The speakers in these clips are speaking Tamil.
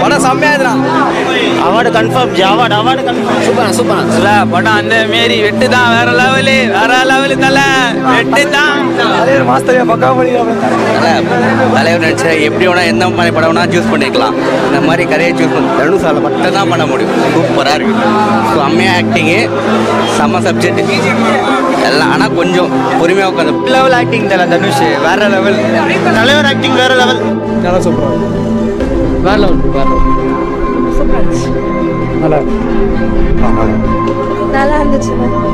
படம் செம்மையா இருக்கிறான் award confirm award award confirm super super இல்ல படம் அந்த மாரி வெட்டு தான் வேற லெவலு வேற லெவலு தல வெட்டு தான் மாஸ்டர் பக்கா பண்ணிக்கலாம் தலைவர் நடிச்ச எப்படி வேணா எந்த மாதிரி படம் வேணா சூஸ் பண்ணிக்கலாம் இந்த மாதிரி கதையை சூஸ் பண்ணி தனுஷால மட்டும் தான் பண்ண முடியும் சூப்பராக இருக்கு ஸோ அம்மையாக ஆக்டிங்கு செம்ம சப்ஜெக்ட் எல்லாம் ஆனால் கொஞ்சம் பொறுமையாக உட்காந்து லெவல் ஆக்டிங் தல தனுஷ் வேற லெவல் தலைவர் ஆக்டிங் வேற லெவல் நல்லா சூப்பராக வேற லெவல் வேற நல்லா நல்லா இருந்துச்சு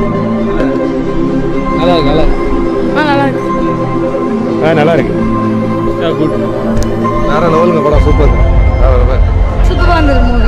நல்லா இருக்கு நல்லா இருக்கு ஆ நல்லா இருக்கு ஆ நல்லா இருக்கு குட் வேற லெவலுங்க படம் சூப்பர் சூப்பராக இருந்தது மூவி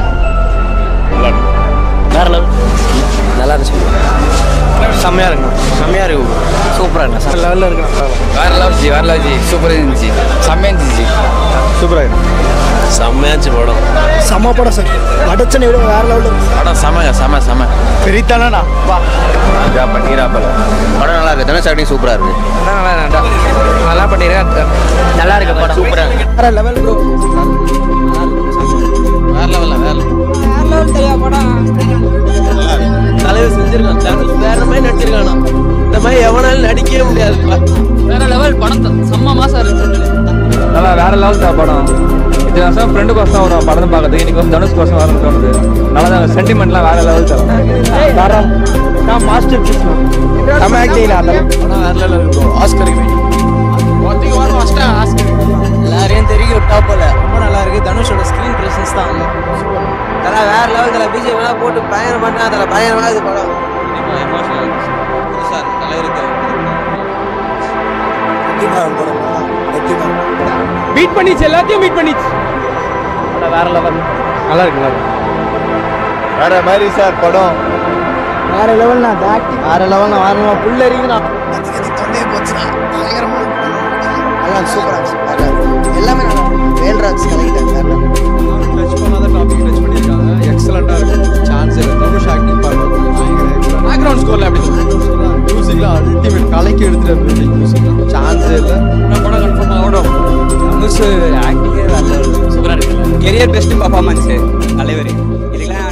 வேற லெவல் நல்லா இருந்துச்சு செம்மையா இருக்கு செம்மையா இருக்கு சூப்பரா இருக்கு லெவலில் இருக்கு வேற லெவல் ஜி வேற லெவல் ஜி சூப்பர் இருந்துச்சு செம்மையா இருந்துச்சு சூப்பராக இருக்கு செம்மையாச்சு படம் செம்ம படம் சார் அடைச்சனை விட வேற லெவலில் படம் செம செம செம பெரித்தானா வா ராஜா பண்ணிராப்பல படம் நல்லா இருக்கு தனுஷ் ஆக்டிங் சூப்பராக இருக்கு நல்லா நல்லா பண்ணிருக்கேன் நல்லா இருக்கு படம் சூப்பரா இருக்கு வேற லெவல் ப்ரோ வேற லெவல் வேற தலைவர் செஞ்சிருக்கான் தனுஷ் வேற மாதிரி நடிச்சிருக்கானா இந்த மாதிரி எவனாலும் நடிக்கவே முடியாது வேற லெவல் படம் செம்ம மாசம் இருக்கு நல்லா வேற லெவல் தான் படம் இது வருஷம் ஃப்ரெண்டு கோசம் ஒரு படம் பார்க்கறதுக்கு இன்னைக்கு வந்து தனுஷ் கோசம் வரணும் தோணுது நல்லா தான் சென்டிமெண்ட்லாம் வேற லெவல் தான் வேற நான் மாஸ்டர் பீஸ் நம்ம ஆக்டிங் படம் வேற லெவல் இருக்கும் ஆஸ்கருக்கு ஒருத்திக்கு வரும் ஃபர்ஸ்ட் ஆஸ்கர் எல்லாரையும் தெரியும் டாப்பில் ரொம்ப நல்லா இருக்கு தனுஷோட ஸ்க்ரீன் பிரசன்ஸ் தான் தலை வேற லெவல் தலை பிஜிஎம் எல்லாம் போட்டு பயங்கரம் பண்ணா தலை பயங்கரமாக இது படம் மீட் பண்ணிச்சு எல்லாத்தையும் மீட் பண்ணிச்சு படம் வேற லெவல் நல்லா இருக்கு நல்லா இருக்கு வேற மாதிரி சார் படம் வேற லெவல்னா அந்த ஆக்டிங் வேற லெவல்னா வேற லெவல் புள்ள இருக்குண்ணா நல்லா சூப்பராக எல்லாமே நல்லா வேல்ராஜ் கலக்கிட்டாங்க டச் பண்ணாத டாபிக் டச் பண்ணியிருக்காங்க எக்ஸலண்ட்டாக இருக்கு சான்ஸ் இல்லை தனுஷ் ஆக்டிங் பேக்ரவுண்ட் ஸ்கோரில் எப்படி மியூசிக்லாம் அல்டிமேட் கலைக்கு எடுத்துட்டு மியூசிக் சான்ஸே இல்லை படம் கன்ஃபார்ம் ஆகணும் தனுஷ் ஆக்டிங்கே வேற லெவல் சூப்பரா இருக்கு கெரியர் பெஸ்ட் பர்ஃபார்மன்ஸு தலைவர் இதுக்கெல்லாம்